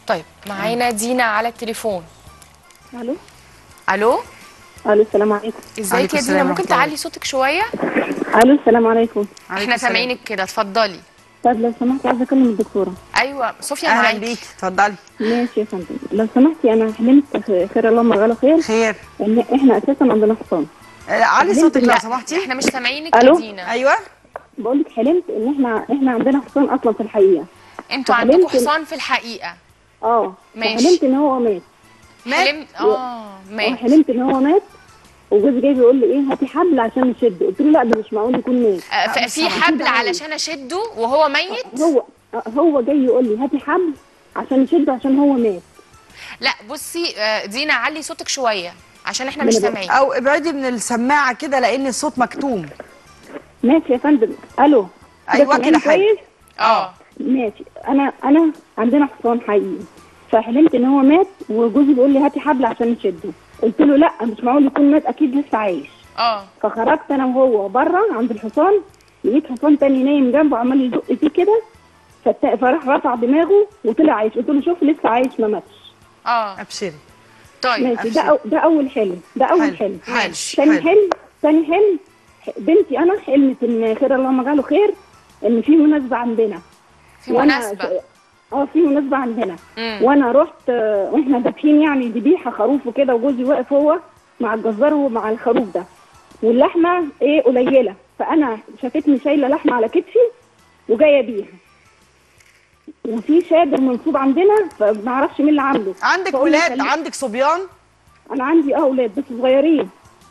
طيب معانا دينا على التليفون الو الو الو السلام عليكم ازيك عليكم يا دينا السلام ممكن ورحمة الله. تعلي صوتك شويه الو السلام عليكم احنا سامعينك كده اتفضلي طب لو سمحتي عايزه اكلم الدكتوره ايوه صوفيا اهلا معاكي بيك اتفضلي ماشي يا فندم لو سمحتي انا حلمت خ- خير اللهم غاله خير خير ان احنا اساسا عندنا حصان آه، علي صوتك لو لا سمحتي احنا مش سامعينك يا ألو؟ دينا ايوه بقول لك حلمت ان احنا احنا عندنا حصان اصلا في الحقيقه انتوا فحلمت عندكم إن- حصان في الحقيقه اه ماشي. حلمت ان هو مات مات؟ حلمت اه ماشي حلمت ان هو مات وجوزي جاي بيقول لي ايه هاتي حبل عشان نشد قلت له لا ده مش معقول يكون مات آه، ف- في حبل علشان اشده وهو ميت هو آه، هو جاي يقول لي هاتي حبل عشان نشده عشان هو مات لا بصي آه، دينا علي صوتك شويه عشان احنا من مش البدء. سامعين او ابعدي من السماعه كده لان الصوت مكتوم ماشي يا فندم الو أيوة سامعني كده حلو. كويس؟ اه ماشي انا انا عندنا حصان حقيقي فحلمت ان هو مات وجوزي بيقول لي هاتي حبل عشان نشده قلت له لا مش معقول يكون مات اكيد لسه عايش اه فخرجت انا وهو بره عند الحصان لقيت حصان تاني نايم جنبه عمال يزق فيه كده فت- فراح رفع دماغه وطلع عايش قلت له شوف لسه عايش ما ماتش اه ابشري طيب ماشي ده أو ده اول حلم ده اول حلو. حلم ماشي تاني حلو. حلم تاني حلم بنتي انا حلمت ان خير اللهم جعله خير ان في مناسبه عندنا في وأنا- مناسبه اه في مناسبه عندنا مم. وانا رحت آه، واحنا ذابحين يعني ذبيحه خروف وكده وجوزي واقف هو مع الجزار ومع الخروف ده واللحمه ايه قليله فانا شافتني شايله لحمه على كتفي وجايه بيها وفي شادر منصوب عندنا فما اعرفش مين اللي عامله عندك فقلت ولاد خلي- عندك صبيان انا عندي اه اولاد بس صغيرين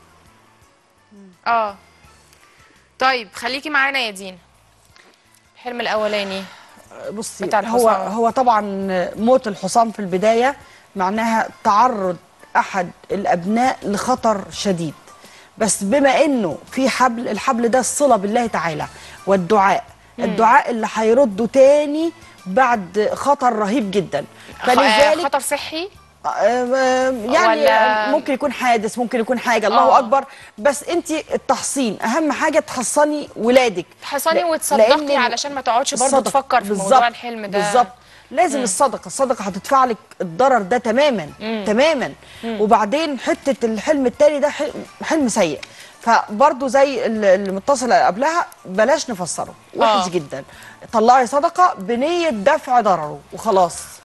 اه طيب خليكي معانا يا دينا الحلم الاولاني بصي بتاع هو الحصان. هو طبعا موت الحصان في البدايه معناها تعرض احد الابناء لخطر شديد بس بما انه في حبل الحبل ده الصله بالله تعالى والدعاء الدعاء اللي هيرده تاني بعد خطر رهيب جدا فلذلك خطر صحي آه، آه، يعني ولا- ممكن يكون حادث ممكن يكون حاجه الله آه. اكبر بس انت التحصين اهم حاجه تحصني ولادك تحصني لا- وتصدقي لأن علشان ما تقعدش برضه الصدقة. تفكر في بالظبط. موضوع الحلم ده بالظبط لازم الصدقه الصدقه هتدفع لك الضرر ده تماما تماما وبعدين حته الحلم التاني ده حلم, حلم سيء فبرضه زي ال- المتصله قبلها بلاش نفسره وحش آه. جدا طلعي صدقه بنيه دفع ضرره وخلاص